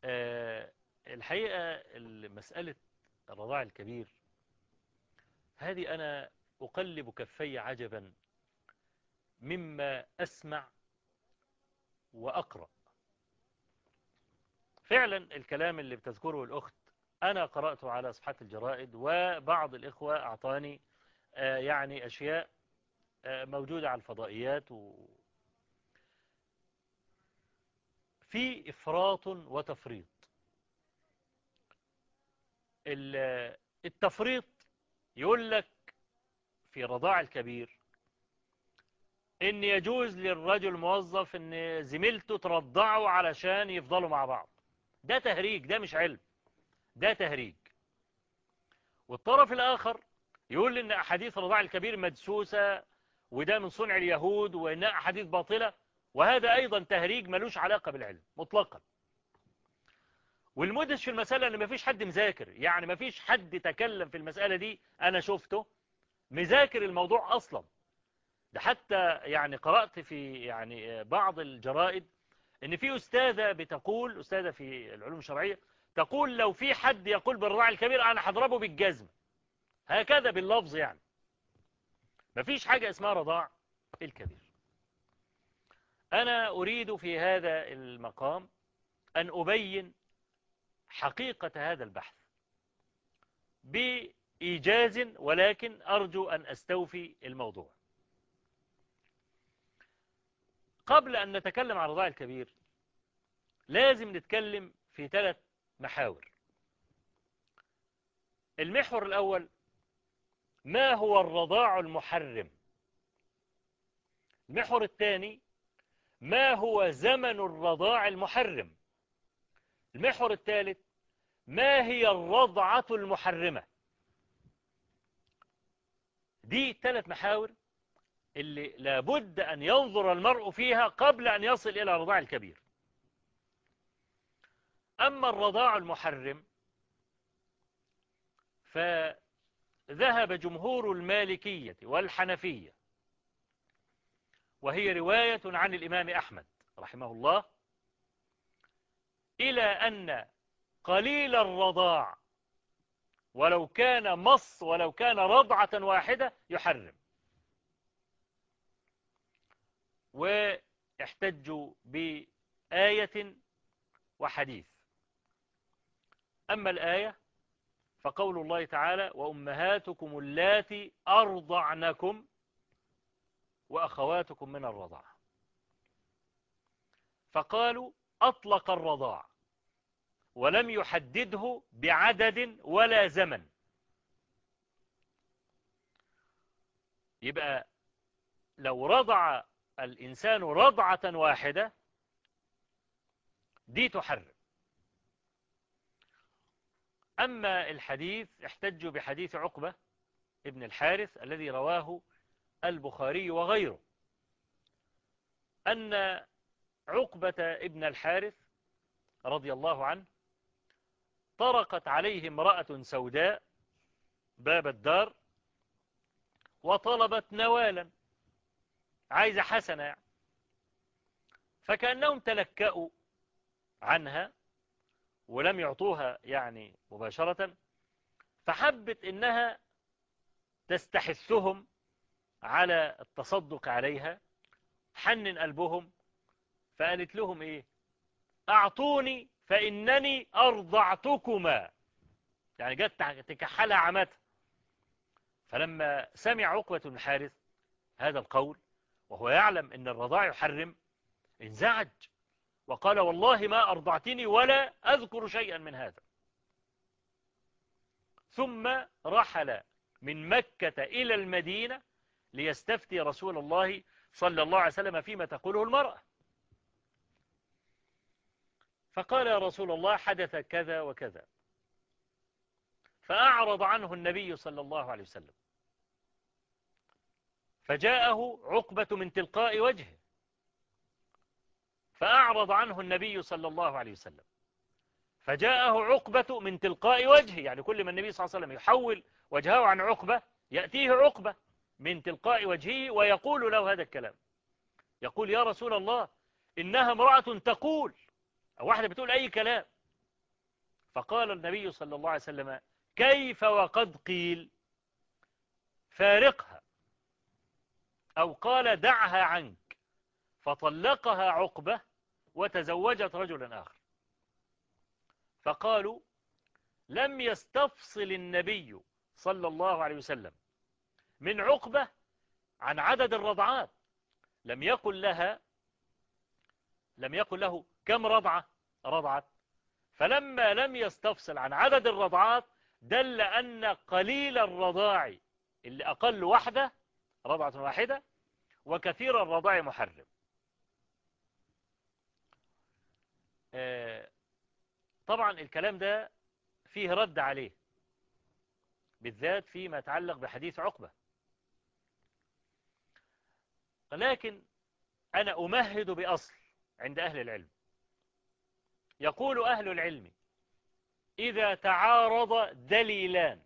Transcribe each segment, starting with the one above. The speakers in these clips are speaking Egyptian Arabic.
آه، الحقيقة مسألة الرضاع الكبير هذه أنا أقلب كفي عجبا مما أسمع وأقرأ فعلا الكلام اللي بتذكره الأخت أنا قرأته على صفحات الجرائد وبعض الإخوة أعطاني آه، يعني أشياء آه، موجودة على الفضائيات و... في إفراط وتفريط التفريط يقول لك في رضاع الكبير ان يجوز للرجل الموظف ان زميلته ترضعه علشان يفضلوا مع بعض ده تهريج ده مش علم ده تهريج والطرف الاخر يقول ان احاديث الرضاع الكبير مدسوسة وده من صنع اليهود وانها احاديث باطلة وهذا ايضا تهريج ملوش علاقة بالعلم مطلقا والمدهش في المسألة ان مفيش حد مذاكر يعني مفيش حد تكلم في المسألة دي انا شفته مذاكر الموضوع اصلا ده حتى يعني قرأت في يعني بعض الجرائد ان في استاذة بتقول استاذة في العلوم الشرعية تقول لو في حد يقول بالرضاع الكبير انا هضربه بالجزم هكذا باللفظ يعني مفيش حاجة اسمها رضاع الكبير انا اريد في هذا المقام ان ابين حقيقة هذا البحث بإيجاز ولكن أرجو أن أستوفي الموضوع قبل أن نتكلم عن الرضاع الكبير لازم نتكلم في ثلاث محاور المحور الأول ما هو الرضاع المحرم المحور الثاني ما هو زمن الرضاع المحرم المحور الثالث ما هي الرضعة المحرمة دي ثلاث محاور اللي لابد أن ينظر المرء فيها قبل أن يصل إلى الرضاع الكبير أما الرضاع المحرم فذهب جمهور المالكية والحنفية وهي رواية عن الإمام أحمد رحمه الله إلى أن قليل الرضاع ولو كان مص ولو كان رضعة واحدة يحرم واحتجوا بآية وحديث أما الآية فقول الله تعالى وأمهاتكم اللاتي أرضعنكم وأخواتكم من الرضاعة فقالوا أطلق الرضاع ولم يحدده بعدد ولا زمن يبقى لو رضع الإنسان رضعة واحدة دي تحرم أما الحديث احتجوا بحديث عقبة ابن الحارث الذي رواه البخاري وغيره أن عقبة ابن الحارث رضي الله عنه طرقت عليه امرأة سوداء باب الدار وطلبت نوالا عايزة حسنة يعني. فكأنهم تلكأوا عنها ولم يعطوها يعني مباشرة فحبت انها تستحثهم على التصدق عليها حنن قلبهم فقالت لهم ايه اعطوني فانني ارضعتكما يعني جت تكحلها عمتها فلما سمع عقبة بن الحارث هذا القول وهو يعلم ان الرضاع يحرم انزعج وقال والله ما أرضعتني ولا أذكر شيئا من هذا ثم رحل من مكة إلى المدينة ليستفتي رسول الله صلى الله عليه وسلم فيما تقوله المرأة فقال يا رسول الله حدث كذا وكذا فأعرض عنه النبي صلى الله عليه وسلم فجاءه عقبة من تلقاء وجهه فأعرض عنه النبي صلى الله عليه وسلم فجاءه عقبة من تلقاء وجهه يعني كل ما النبي صلى الله عليه وسلم يحول وجهه عن عقبة يأتيه عقبة من تلقاء وجهه ويقول له هذا الكلام يقول يا رسول الله إنها امرأة تقول أو واحدة بتقول أي كلام فقال النبي صلى الله عليه وسلم كيف وقد قيل فارقها أو قال دعها عنك فطلقها عقبة وتزوجت رجلا آخر فقالوا لم يستفصل النبي صلى الله عليه وسلم من عقبة عن عدد الرضعات لم يقل لها لم يقل له كم رضعة رضعت فلما لم يستفصل عن عدد الرضعات دل أن قليل الرضاع اللي أقل واحدة رضعة واحدة وكثير الرضاع محرم آه، طبعا الكلام ده فيه رد عليه بالذات فيما يتعلق بحديث عقبة لكن أنا أمهد بأصل عند أهل العلم يقول أهل العلم إذا تعارض دليلان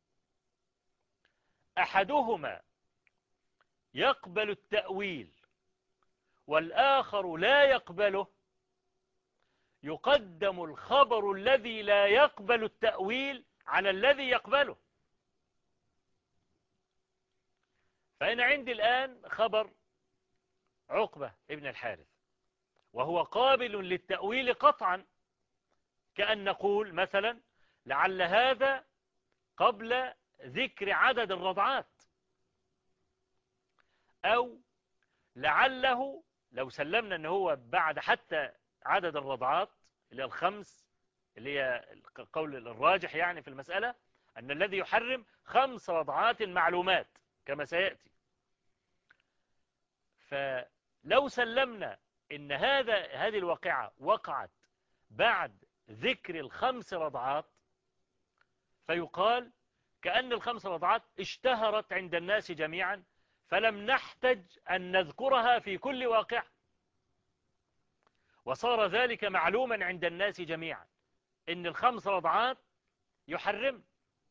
أحدهما يقبل التأويل والآخر لا يقبله يقدم الخبر الذي لا يقبل التأويل على الذي يقبله فأنا عندي الآن خبر عقبة ابن الحارث وهو قابل للتأويل قطعا كأن نقول مثلا لعل هذا قبل ذكر عدد الرضعات أو لعله لو سلمنا أنه هو بعد حتى عدد الرضعات اللي هي الخمس اللي هي القول الراجح يعني في المسألة أن الذي يحرم خمس رضعات معلومات كما سيأتي فلو سلمنا إن هذا هذه الواقعة وقعت بعد ذكر الخمس رضعات فيقال كأن الخمس رضعات اشتهرت عند الناس جميعا فلم نحتج أن نذكرها في كل واقع وصار ذلك معلوما عند الناس جميعا إن الخمس رضعات يحرم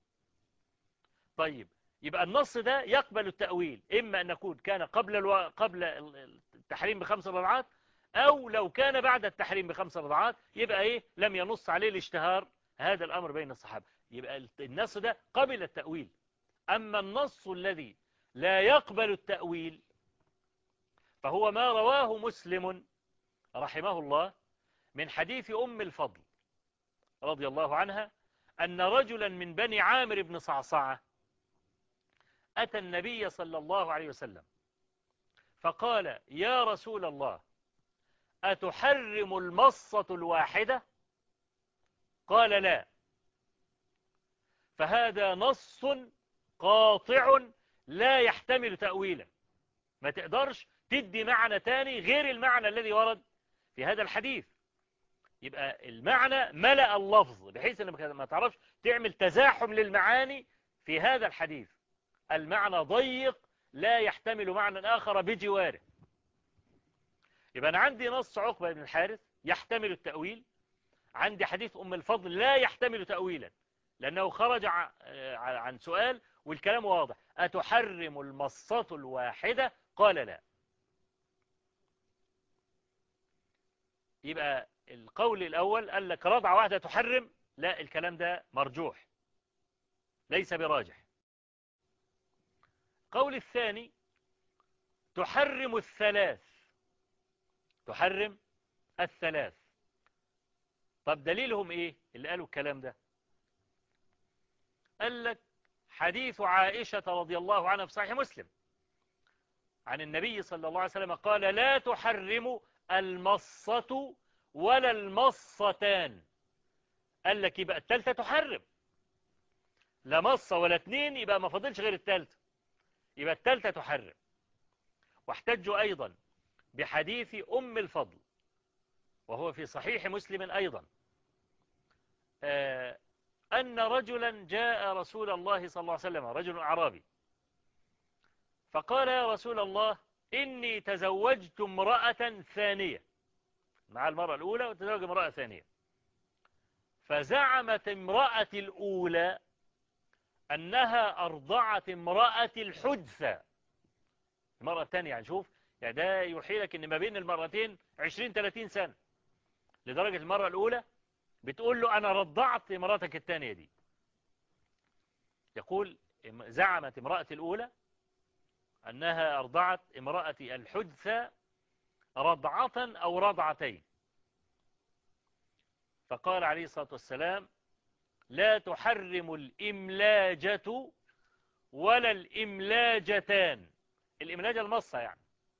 طيب يبقى النص ده يقبل التأويل إما أن نكون كان قبل الو... قبل التحريم بخمس رضعات أو لو كان بعد التحريم بخمس رضعات يبقى إيه لم ينص عليه الاشتهار هذا الأمر بين الصحابة يبقى النص ده قبل التأويل أما النص الذي لا يقبل التأويل فهو ما رواه مسلم رحمه الله من حديث أم الفضل رضي الله عنها أن رجلا من بني عامر بن صعصعة أتى النبي صلى الله عليه وسلم فقال يا رسول الله أتحرم المصة الواحدة قال لا فهذا نص قاطع لا يحتمل تأويلا ما تقدرش تدي معنى تاني غير المعنى الذي ورد في هذا الحديث يبقى المعنى ملأ اللفظ بحيث انك ما تعرفش تعمل تزاحم للمعاني في هذا الحديث المعنى ضيق لا يحتمل معنى آخر بجواره يبقى أنا عندي نص عقبة بن الحارث يحتمل التأويل عندي حديث أم الفضل لا يحتمل تأويلا لأنه خرج عن سؤال والكلام واضح أتحرم المصة الواحدة قال لا يبقى القول الأول قال لك رضعة واحدة تحرم لا الكلام ده مرجوح ليس براجح القول الثاني تحرم الثلاث تحرم الثلاث طب دليلهم ايه اللي قالوا الكلام ده قال لك حديث عائشة رضي الله عنها في صحيح مسلم عن النبي صلى الله عليه وسلم قال لا تحرم المصة ولا المصتان قال لك يبقى التالتة تحرم لا مصة ولا اتنين يبقى ما فضلش غير التالتة يبقى التالتة تحرم واحتجوا أيضا بحديث أم الفضل وهو في صحيح مسلم أيضا أن رجلا جاء رسول الله صلى الله عليه وسلم رجل أعرابي فقال يا رسول الله إني تزوجت امرأة ثانية مع المرأة الأولى وتزوج امرأة ثانية فزعمت امرأة الأولى أنها أرضعت امرأة الحدثة المرأة الثانية يعني شوف يعني ده يوحي لك أن ما بين المرأتين 20-30 سنة لدرجة المرأة الأولى بتقول له أنا رضعت مراتك الثانية دي يقول زعمت امرأة الأولى أنها أرضعت امرأة الحدثة رضعة أو رضعتين فقال عليه الصلاة والسلام لا تحرم الإملاجة ولا الإملاجتان الإملاجة المصة يعني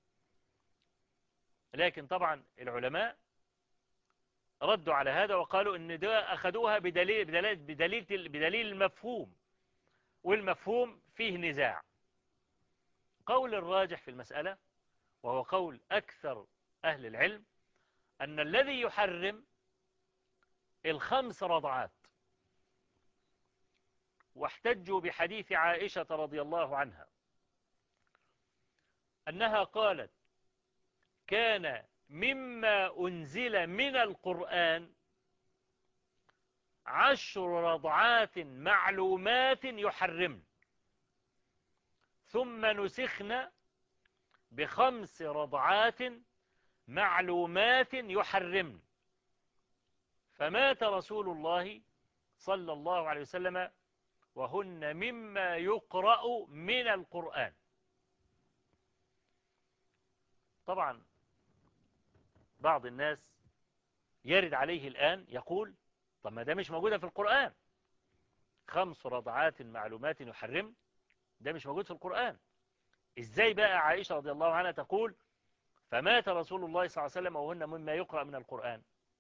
لكن طبعا العلماء ردوا على هذا وقالوا ان ده أخذوها بدليل, بدليل, بدليل, بدليل المفهوم والمفهوم فيه نزاع قول الراجح في المسألة وهو قول أكثر أهل العلم أن الذي يحرم الخمس رضعات واحتجوا بحديث عائشة رضي الله عنها أنها قالت كان مما أنزل من القرآن عشر رضعات معلومات يحرمن ثم نسخن بخمس رضعات معلومات يحرمن فمات رسول الله صلى الله عليه وسلم وهن مما يقرأ من القرآن طبعا بعض الناس يرد عليه الآن يقول طب ما ده مش موجودة في القرآن خمس رضعات معلومات يحرم ده مش موجود في القرآن ازاي بقى عائشة رضي الله عنها تقول فمات رسول الله صلى الله عليه وسلم وهن مما يقرأ من القرآن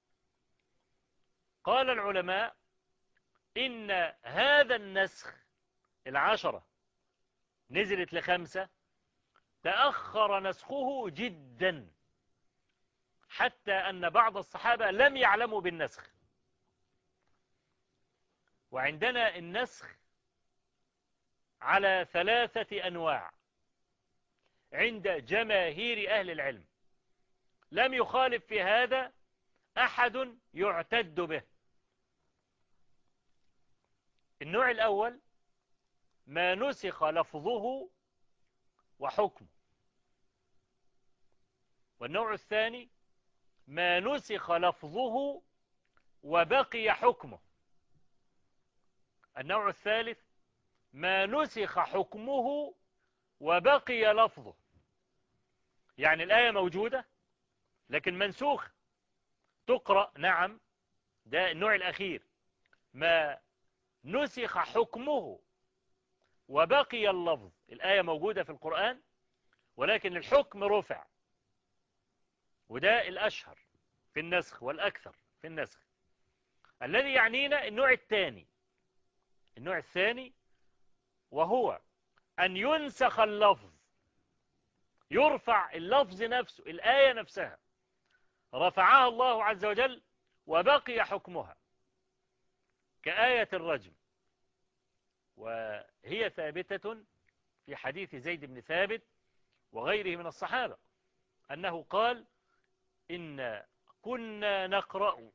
قال العلماء إن هذا النسخ العشرة نزلت لخمسة تأخر نسخه جدا حتى أن بعض الصحابة لم يعلموا بالنسخ وعندنا النسخ على ثلاثة أنواع عند جماهير أهل العلم لم يخالف في هذا أحد يعتد به النوع الأول ما نسخ لفظه وحكمه والنوع الثاني ما نسخ لفظه وبقي حكمه النوع الثالث ما نسخ حكمه وبقي لفظه يعني الآية موجودة لكن منسوخ تقرأ نعم ده النوع الأخير ما نسخ حكمه وبقي اللفظ الآية موجودة في القرآن ولكن الحكم رفع وده الأشهر في النسخ والأكثر في النسخ الذي يعنينا النوع الثاني النوع الثاني وهو أن ينسخ اللفظ يرفع اللفظ نفسه الآية نفسها رفعها الله عز وجل وبقي حكمها كآية الرجم وهي ثابتة في حديث زيد بن ثابت وغيره من الصحابة أنه قال إن كنا نقرأ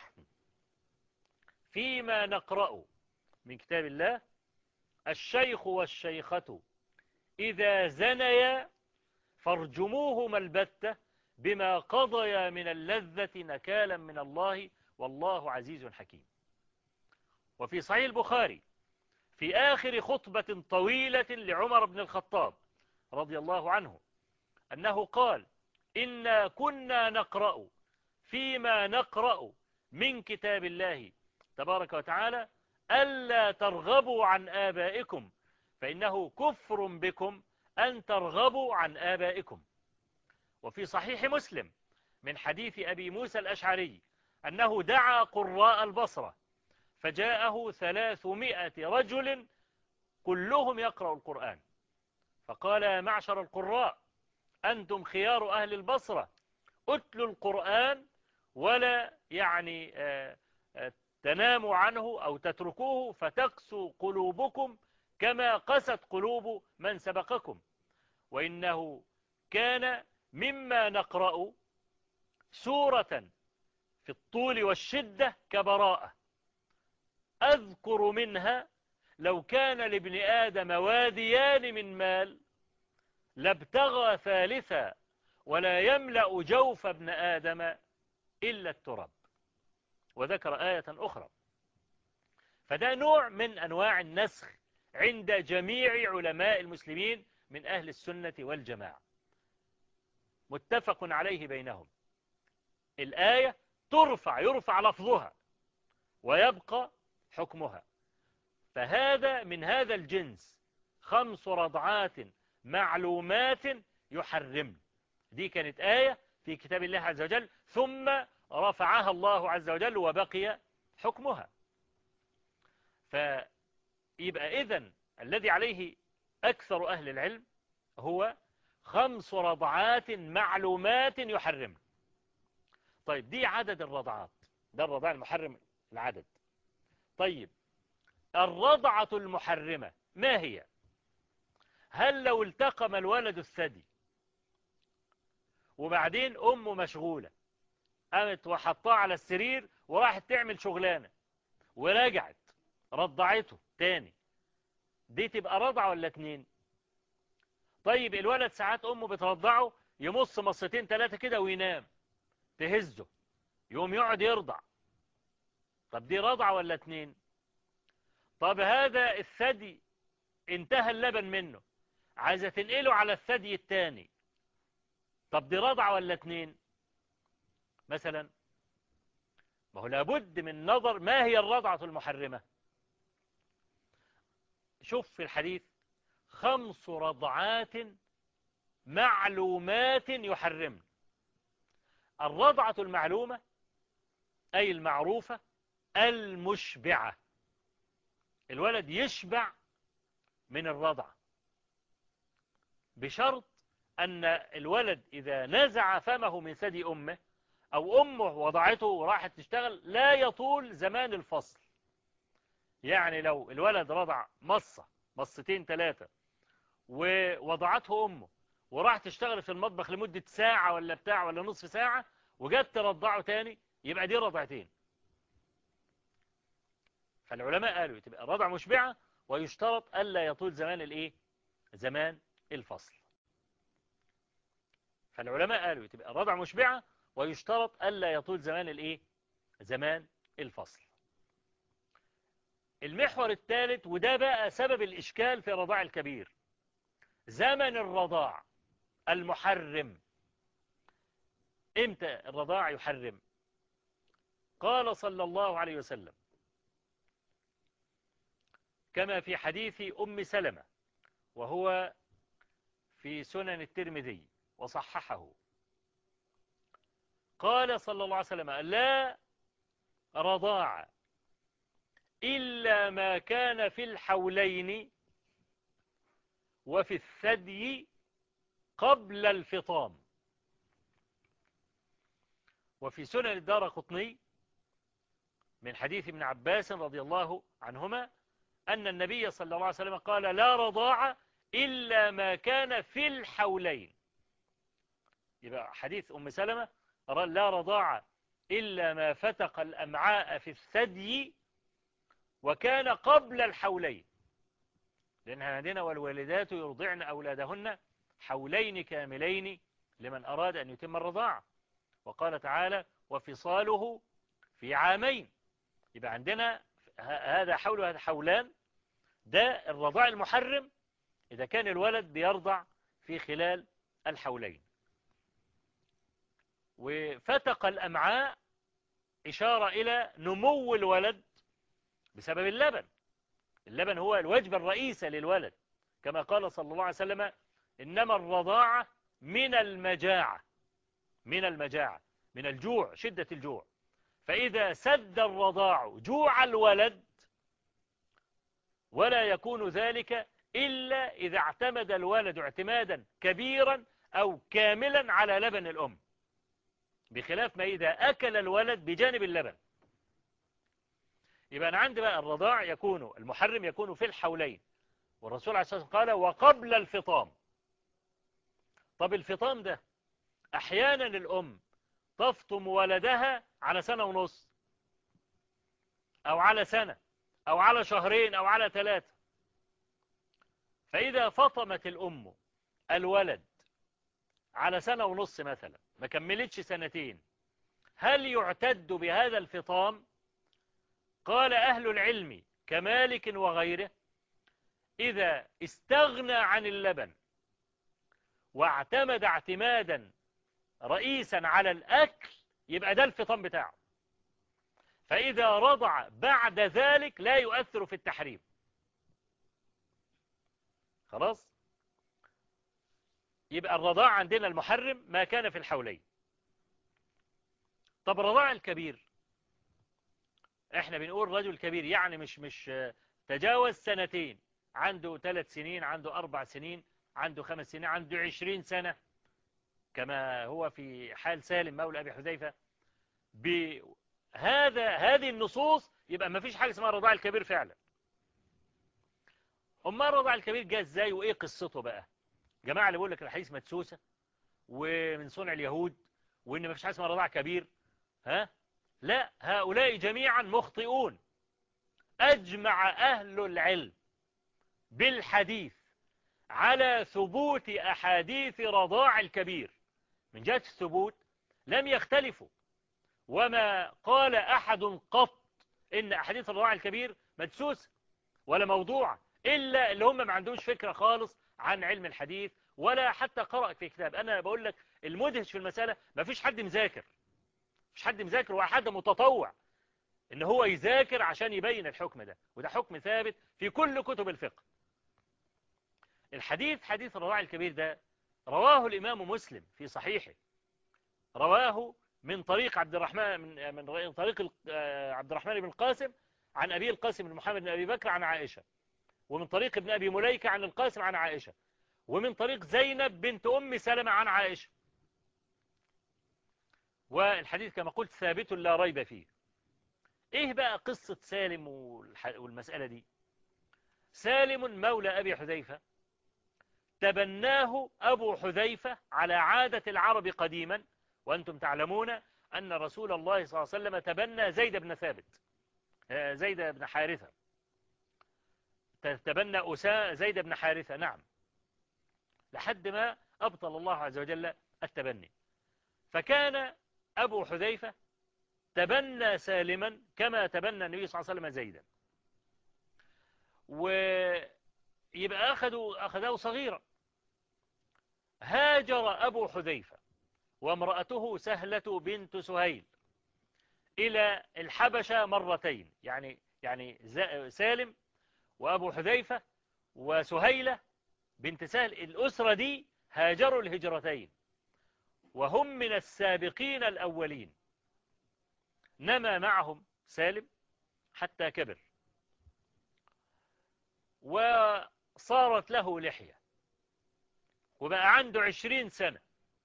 فيما نقرأ من كتاب الله الشيخ والشيخة إذا زنيا فارجموهما البتة بما قضيا من اللذة نكالا من الله والله عزيز حكيم وفي صحيح البخاري في آخر خطبة طويلة لعمر بن الخطاب رضي الله عنه أنه قال إنا كنا نقرأ فيما نقرأ من كتاب الله تبارك وتعالى ألا ترغبوا عن آبائكم فإنه كفر بكم أن ترغبوا عن آبائكم وفي صحيح مسلم من حديث أبي موسى الأشعري أنه دعا قراء البصرة فجاءه ثلاثمائة رجل كلهم يقرأ القرآن فقال يا معشر القراء أنتم خيار أهل البصرة أتلوا القرآن ولا يعني آه، آه، تناموا عنه أو تتركوه فتقسو قلوبكم كما قست قلوب من سبقكم وإنه كان مما نقرأ سورة في الطول والشدة كبراءة أذكر منها لو كان لابن آدم واديان من مال لابتغى ثالثا ولا يملأ جوف ابن آدم إلا التراب وذكر آية أخرى فده نوع من أنواع النسخ عند جميع علماء المسلمين من أهل السنة والجماعة متفق عليه بينهم الآية ترفع يرفع لفظها ويبقى حكمها فهذا من هذا الجنس خمس رضعات معلومات يحرم دي كانت آية في كتاب الله عز وجل ثم رفعها الله عز وجل وبقي حكمها فيبقى إذن الذي عليه أكثر أهل العلم هو خمس رضعات معلومات يحرم طيب دي عدد الرضعات ده الرضاع المحرم العدد طيب الرضعة المحرمة ما هي هل لو التقم الولد الثدي وبعدين أمه مشغولة قامت وحطاه على السرير وراحت تعمل شغلانة ورجعت رضعته تاني دي تبقى رضعة ولا اتنين طيب الولد ساعات أمه بترضعه يمص مصتين ثلاثة كده وينام تهزه يقوم يقعد يرضع طب دي رضعة ولا اتنين طب هذا الثدي انتهى اللبن منه عايزة تنقله على الثدي الثاني طب دي رضعة ولا اتنين مثلا ما هو لابد من نظر ما هي الرضعة المحرمة شوف في الحديث خمس رضعات معلومات يحرمن الرضعة المعلومة أي المعروفة المشبعة الولد يشبع من الرضعة بشرط أن الولد إذا نزع فمه من ثدي أمه أو أمه وضعته وراحت تشتغل لا يطول زمان الفصل يعني لو الولد رضع مصة مصتين ثلاثة ووضعته أمه وراح تشتغل في المطبخ لمدة ساعة ولا بتاع ولا نصف ساعة وجت ترضعه تاني يبقى دي رضعتين فالعلماء قالوا تبقى رضع مشبعة ويشترط ألا يطول زمان الايه زمان الفصل فالعلماء قالوا تبقى رضع مشبعة ويشترط ألا يطول زمان الايه زمان الفصل المحور الثالث وده بقى سبب الإشكال في رضاع الكبير زمن الرضاع المحرم امتى الرضاع يحرم قال صلى الله عليه وسلم كما في حديث أم سلمة وهو في سنن الترمذي وصححه قال صلى الله عليه وسلم لا رضاع إلا ما كان في الحولين وفي الثدي قبل الفطام وفي سنن الدار قطني من حديث ابن عباس رضي الله عنهما أن النبي صلى الله عليه وسلم قال لا رضاع إلا ما كان في الحولين يبقى حديث أم سلمة لا رضاع إلا ما فتق الأمعاء في الثدي وكان قبل الحولين لأن عندنا والوالدات يرضعن أولادهن حولين كاملين لمن أراد أن يتم الرضاعة وقال تعالى وفصاله في عامين يبقى عندنا هذا حول وهذا حولان ده الرضاع المحرم إذا كان الولد بيرضع في خلال الحولين وفتق الأمعاء إشارة إلى نمو الولد بسبب اللبن اللبن هو الوجبة الرئيسة للولد كما قال صلى الله عليه وسلم إنما الرضاعة من المجاعة من المجاعة من الجوع شدة الجوع فإذا سد الرضاع جوع الولد ولا يكون ذلك إلا إذا اعتمد الولد اعتمادا كبيرا أو كاملا على لبن الأم بخلاف ما إذا أكل الولد بجانب اللبن يبقى أنا عندي بقى الرضاع يكون المحرم يكون في الحولين والرسول عليه الصلاة والسلام قال وقبل الفطام طب الفطام ده أحيانا الأم تفطم ولدها على سنة ونص أو على سنة أو على شهرين أو على ثلاثة فإذا فطمت الأم الولد على سنة ونص مثلا ما كملتش سنتين هل يعتد بهذا الفطام قال أهل العلم كمالك وغيره إذا استغنى عن اللبن واعتمد اعتمادا رئيسا على الأكل يبقى ده الفطام بتاعه فإذا رضع بعد ذلك لا يؤثر في التحريم خلاص يبقى الرضاع عندنا المحرم ما كان في الحولين طب الرضاع الكبير احنا بنقول رجل كبير يعني مش مش تجاوز سنتين عنده ثلاث سنين عنده أربع سنين عنده خمس سنين عنده عشرين سنة كما هو في حال سالم مولى أبي حذيفة بهذا هذه النصوص يبقى ما فيش حاجة اسمها الرضاع الكبير فعلا أما الرضاع الكبير جاء ازاي وإيه قصته بقى جماعة اللي بيقول لك الحديث مدسوسة ومن صنع اليهود وإن ما فيش حاجة اسمها رضاع كبير ها لا هؤلاء جميعا مخطئون أجمع أهل العلم بالحديث على ثبوت أحاديث رضاع الكبير من جهة الثبوت لم يختلفوا وما قال أحد قط إن أحاديث الرضاع الكبير مدسوس ولا موضوع إلا اللي هم ما عندهمش فكرة خالص عن علم الحديث ولا حتى قرأ في كتاب أنا بقول لك المدهش في المسألة ما فيش حد مذاكر مش حد مذاكر ولا حد متطوع ان هو يذاكر عشان يبين الحكم ده وده حكم ثابت في كل كتب الفقه الحديث حديث الرضاع الكبير ده رواه الإمام مسلم في صحيحه رواه من طريق عبد الرحمن من من طريق عبد الرحمن بن القاسم عن أبي القاسم بن محمد بن أبي بكر عن عائشة ومن طريق ابن أبي مليكة عن القاسم عن عائشة ومن طريق زينب بنت أم سلمة عن عائشة والحديث كما قلت ثابت لا ريب فيه ايه بقى قصة سالم والمسألة دي سالم مولى أبي حذيفة تبناه أبو حذيفة على عادة العرب قديما وأنتم تعلمون أن رسول الله صلى الله عليه وسلم تبنى زيد بن ثابت زيد بن حارثة تبنى أسا زيد بن حارثة نعم لحد ما أبطل الله عز وجل التبني فكان أبو حذيفة تبنى سالما كما تبنى النبي صلى الله عليه وسلم زيدا ويبقى أخذوا أخذه صغيرا هاجر أبو حذيفة وامرأته سهلة بنت سهيل إلى الحبشة مرتين يعني يعني سالم وأبو حذيفة وسهيلة بنت سهل الأسرة دي هاجروا الهجرتين وهم من السابقين الأولين نما معهم سالم حتى كبر وصارت له لحية وبقى عنده عشرين سنة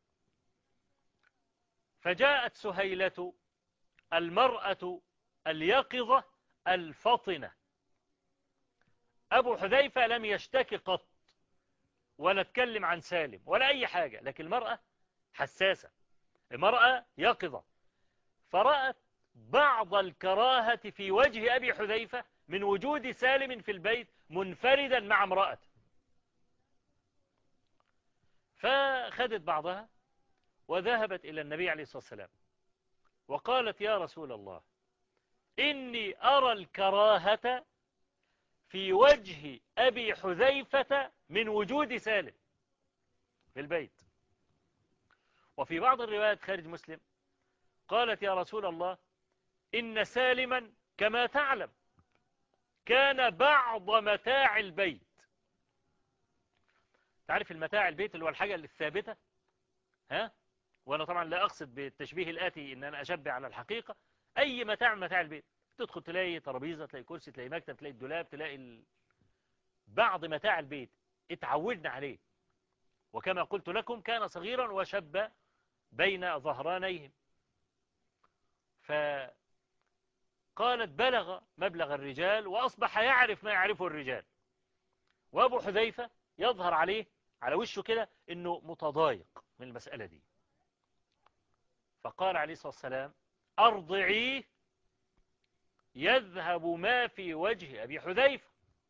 فجاءت سهيلة المرأة اليقظة الفطنة أبو حذيفة لم يشتكي قط ولا تكلم عن سالم ولا أي حاجة لكن المرأة حساسة المرأة يقظة فرأت بعض الكراهة في وجه أبي حذيفة من وجود سالم في البيت منفردا مع امرأته فخدت بعضها وذهبت إلى النبي عليه الصلاة والسلام وقالت يا رسول الله إني أرى الكراهة في وجه أبي حذيفة من وجود سالم في البيت وفي بعض الروايات خارج مسلم قالت يا رسول الله إن سالما كما تعلم كان بعض متاع البيت تعرف المتاع البيت اللي هو الحاجة اللي الثابتة ها وأنا طبعا لا أقصد بالتشبيه الآتي إن أنا أشبه على الحقيقة أي متاع من متاع البيت تدخل تلاقي ترابيزة تلاقي كرسي تلاقي مكتب تلاقي الدولاب تلاقي ال... بعض متاع البيت اتعودنا عليه وكما قلت لكم كان صغيرا وشب بين ظهرانيهم فقالت بلغ مبلغ الرجال وأصبح يعرف ما يعرفه الرجال وأبو حذيفة يظهر عليه على وشه كده أنه متضايق من المسألة دي فقال عليه الصلاة والسلام أرضعيه يذهب ما في وجه أبي حذيفة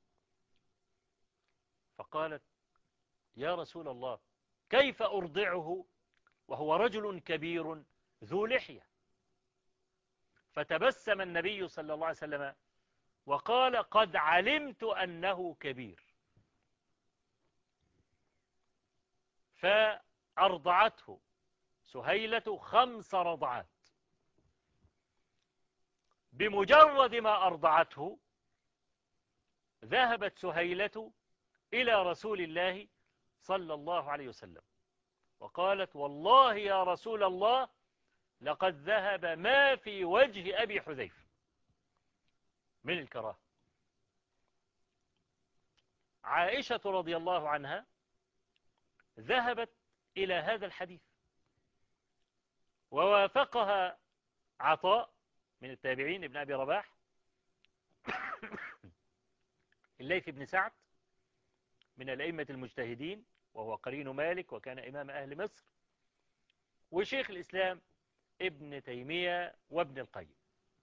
فقالت يا رسول الله كيف أرضعه وهو رجل كبير ذو لحية فتبسم النبي صلى الله عليه وسلم وقال قد علمت أنه كبير فأرضعته سهيلة خمس رضعات بمجرد ما أرضعته ذهبت سهيلة إلى رسول الله صلى الله عليه وسلم وقالت والله يا رسول الله لقد ذهب ما في وجه أبي حذيفة من الكراهة عائشة رضي الله عنها ذهبت إلى هذا الحديث ووافقها عطاء من التابعين ابن أبي رباح الليث بن سعد من الأئمة المجتهدين وهو قرين مالك وكان إمام أهل مصر وشيخ الإسلام ابن تيمية وابن القيم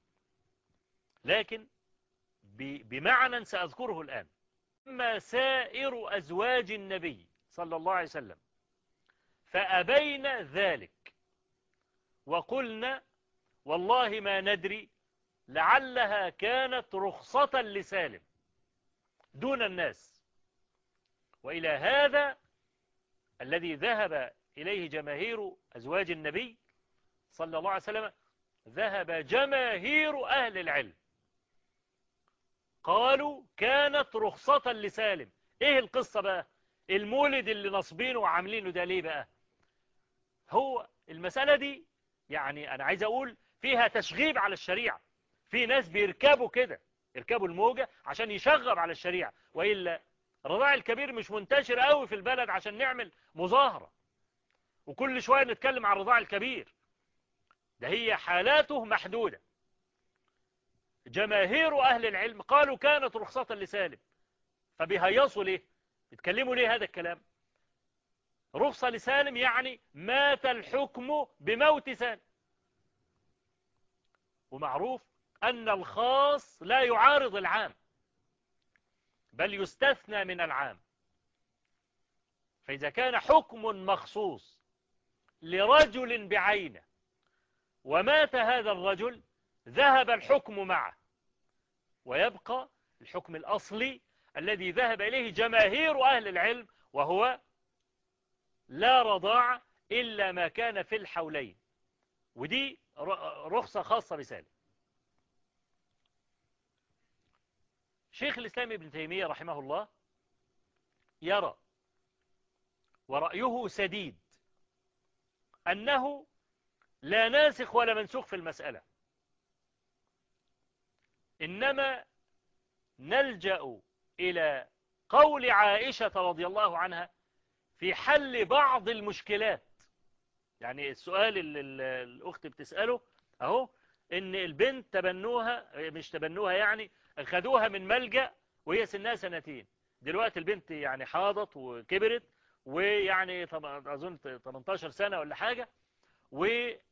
لكن بمعنى سأذكره الآن أما سائر أزواج النبي صلى الله عليه وسلم فأبين ذلك وقلنا والله ما ندري لعلها كانت رخصة لسالم دون الناس وإلى هذا الذي ذهب إليه جماهير أزواج النبي صلى الله عليه وسلم ذهب جماهير أهل العلم قالوا كانت رخصة لسالم ايه القصة بقى المولد اللي نصبينه وعاملينه ده ليه بقى هو المسألة دي يعني أنا عايز أقول فيها تشغيب على الشريعة في ناس بيركبوا كده يركبوا الموجة عشان يشغب على الشريعة وإلا الرضاع الكبير مش منتشر قوي في البلد عشان نعمل مظاهرة وكل شوية نتكلم عن الرضاع الكبير ده هي حالاته محدودة جماهير أهل العلم قالوا كانت رخصة لسالم فبيهيصوا ليه بيتكلموا ليه هذا الكلام رخصة لسالم يعني مات الحكم بموت سالم ومعروف أن الخاص لا يعارض العام بل يستثنى من العام فإذا كان حكم مخصوص لرجل بعينه ومات هذا الرجل ذهب الحكم معه ويبقى الحكم الأصلي الذي ذهب إليه جماهير أهل العلم وهو لا رضاع إلا ما كان في الحولين ودي رخصة خاصة بسالم شيخ الإسلام ابن تيمية رحمه الله يرى ورأيه سديد أنه لا ناسخ ولا منسوخ في المسألة إنما نلجأ إلى قول عائشة رضي الله عنها في حل بعض المشكلات يعني السؤال اللي الأخت بتسأله أهو إن البنت تبنوها مش تبنوها يعني خدوها من ملجأ وهي سنها سنتين دلوقتي البنت يعني حاضت وكبرت ويعني أظن 18 سنة ولا حاجة و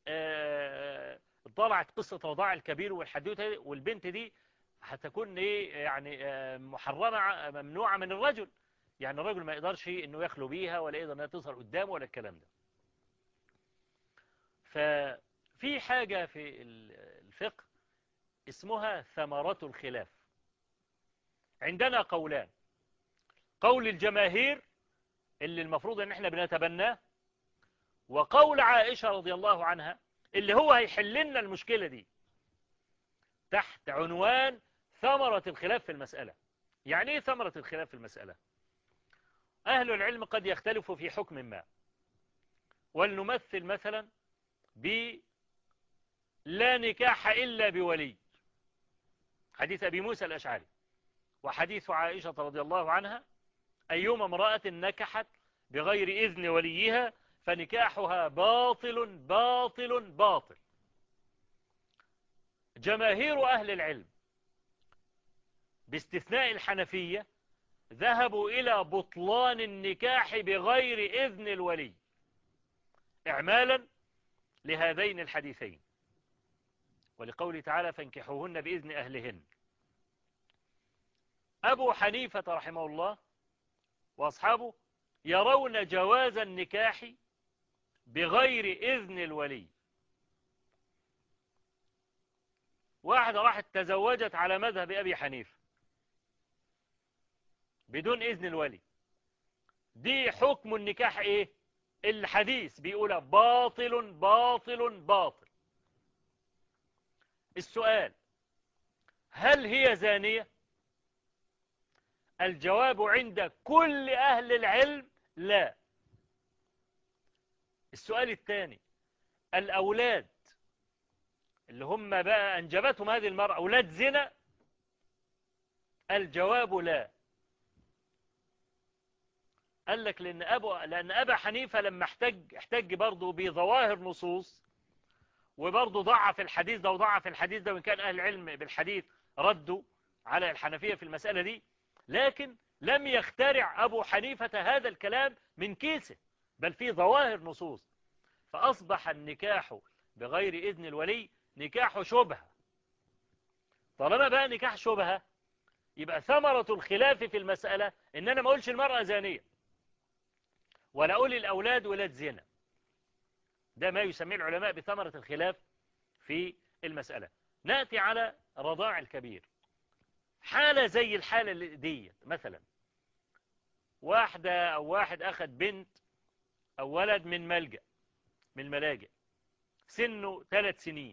طلعت قصة رضاع الكبير والحدوتة والبنت دي هتكون ايه يعني محرمة ممنوعة من الرجل يعني الرجل ما يقدرش انه يخلو بيها ولا يقدر انها تظهر قدامه ولا الكلام ده ففي حاجة في الفقه اسمها ثمرة الخلاف عندنا قولان قول الجماهير اللي المفروض ان احنا بنتبناه وقول عائشة رضي الله عنها اللي هو هيحل لنا المشكلة دي تحت عنوان ثمرة الخلاف في المسألة يعني ايه ثمرة الخلاف في المسألة أهل العلم قد يختلفوا في حكم ما ولنمثل مثلا ب لا نكاح إلا بولي حديث أبي موسى الأشعري وحديث عائشة رضي الله عنها أيما امرأة نكحت بغير إذن وليها فنكاحها باطل باطل باطل جماهير أهل العلم باستثناء الحنفية ذهبوا إلى بطلان النكاح بغير إذن الولي إعمالا لهذين الحديثين ولقوله تعالى فانكحوهن بإذن أهلهن أبو حنيفة رحمه الله وأصحابه يرون جواز النكاح بغير إذن الولي واحدة راحت تزوجت على مذهب أبي حنيفة بدون إذن الولي دي حكم النكاح إيه الحديث بيقول باطل باطل باطل السؤال هل هي زانية الجواب عند كل أهل العلم لا السؤال الثاني الأولاد اللي هم بقى أنجبتهم هذه المرأة أولاد زنا الجواب لا قال لك لأن, أبو لأن أبا حنيفة لما احتج احتج برضه بظواهر نصوص وبرضه ضعف الحديث ده وضعف الحديث ده وإن كان أهل العلم بالحديث ردوا على الحنفية في المسألة دي لكن لم يخترع أبو حنيفة هذا الكلام من كيسه بل في ظواهر نصوص فأصبح النكاح بغير إذن الولي نكاح شبهة طالما بقى نكاح شبهة يبقى ثمرة الخلاف في المسألة إن أنا ما أقولش المرأة زانية ولا أقول الأولاد ولاد زنا ده ما يسميه العلماء بثمرة الخلاف في المسألة نأتي على رضاع الكبير حالة زي الحالة دي مثلا واحدة أو واحد أخذ بنت أو ولد من ملجأ من الملاجئ سنه ثلاث سنين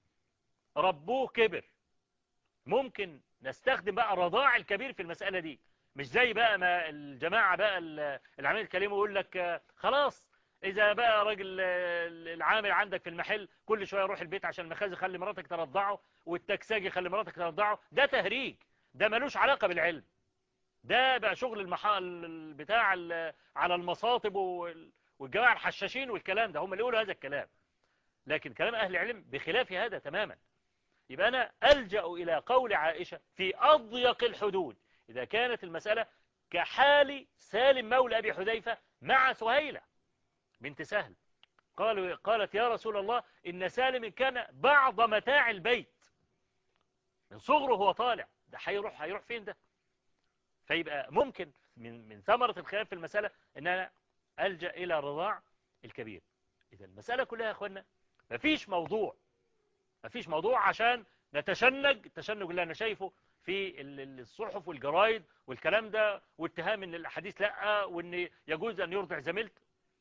ربوه كبر ممكن نستخدم بقى رضاع الكبير في المسألة دي مش زي بقى ما الجماعة بقى العميل الكلمة يقول لك خلاص إذا بقى راجل العامل عندك في المحل كل شوية يروح البيت عشان المخازن خلي مراتك ترضعه والتكساجي خلي مراتك ترضعه ده تهريج ده ملوش علاقة بالعلم ده بقى شغل المحال بتاع على المصاطب والجماعة الحشاشين والكلام ده هم اللي يقولوا هذا الكلام لكن كلام أهل العلم بخلاف هذا تماما يبقى أنا ألجأ إلى قول عائشة في أضيق الحدود إذا كانت المسألة كحال سالم مولى أبي حذيفة مع سهيلة بنت سهل قالوا قالت يا رسول الله إن سالم كان بعض متاع البيت من صغره هو طالع ده هيروح هيروح فين ده فيبقى ممكن من من ثمرة الخلاف في المسألة إن أنا ألجأ إلى رضاع الكبير إذا المسألة كلها يا أخوانا مفيش موضوع مفيش موضوع عشان نتشنج التشنج اللي أنا شايفه في الصحف والجرايد والكلام ده واتهام ان الاحاديث لا وان يجوز ان يرضع زميلته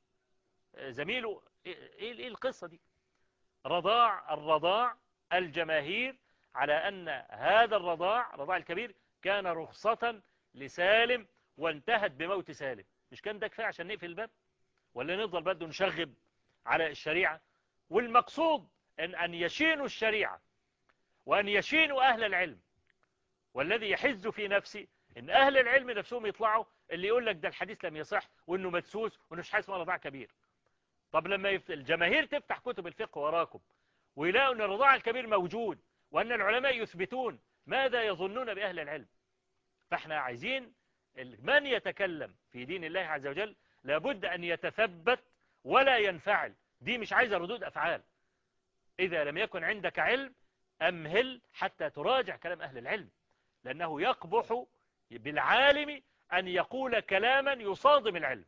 زميله ايه ايه القصة دي رضاع الرضاع الجماهير على ان هذا الرضاع رضاع الكبير كان رخصة لسالم وانتهت بموت سالم مش كان ده كفاية عشان نقفل الباب ولا نفضل برضه نشغب على الشريعة والمقصود أن, أن يشينوا الشريعة وأن يشينوا أهل العلم والذي يحز في نفسي أن أهل العلم نفسهم يطلعوا اللي يقول لك ده الحديث لم يصح وأنه مدسوس وأنه مش حاسس رضاع كبير طب لما يفت... الجماهير تفتح كتب الفقه وراكم ويلاقوا أن الرضاع الكبير موجود وأن العلماء يثبتون ماذا يظنون بأهل العلم فاحنا عايزين من يتكلم في دين الله عز وجل لابد أن يتثبت ولا ينفعل دي مش عايزة ردود أفعال إذا لم يكن عندك علم أمهل حتى تراجع كلام أهل العلم لأنه يقبح بالعالم أن يقول كلاما يصادم العلم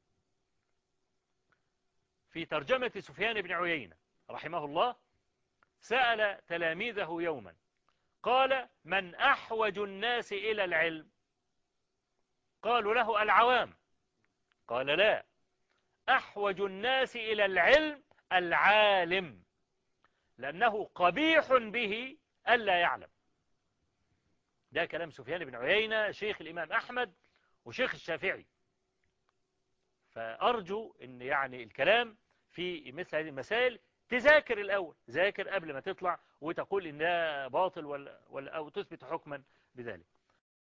في ترجمة سفيان بن عيينة رحمه الله سأل تلاميذه يوما قال من أحوج الناس إلى العلم قالوا له العوام قال لا أحوج الناس إلى العلم العالم لأنه قبيح به ألا يعلم ده كلام سفيان بن عيينة شيخ الإمام أحمد وشيخ الشافعي فأرجو أن يعني الكلام في مثل هذه المسائل تذاكر الأول ذاكر قبل ما تطلع وتقول إنها باطل ولا, ولا أو تثبت حكما بذلك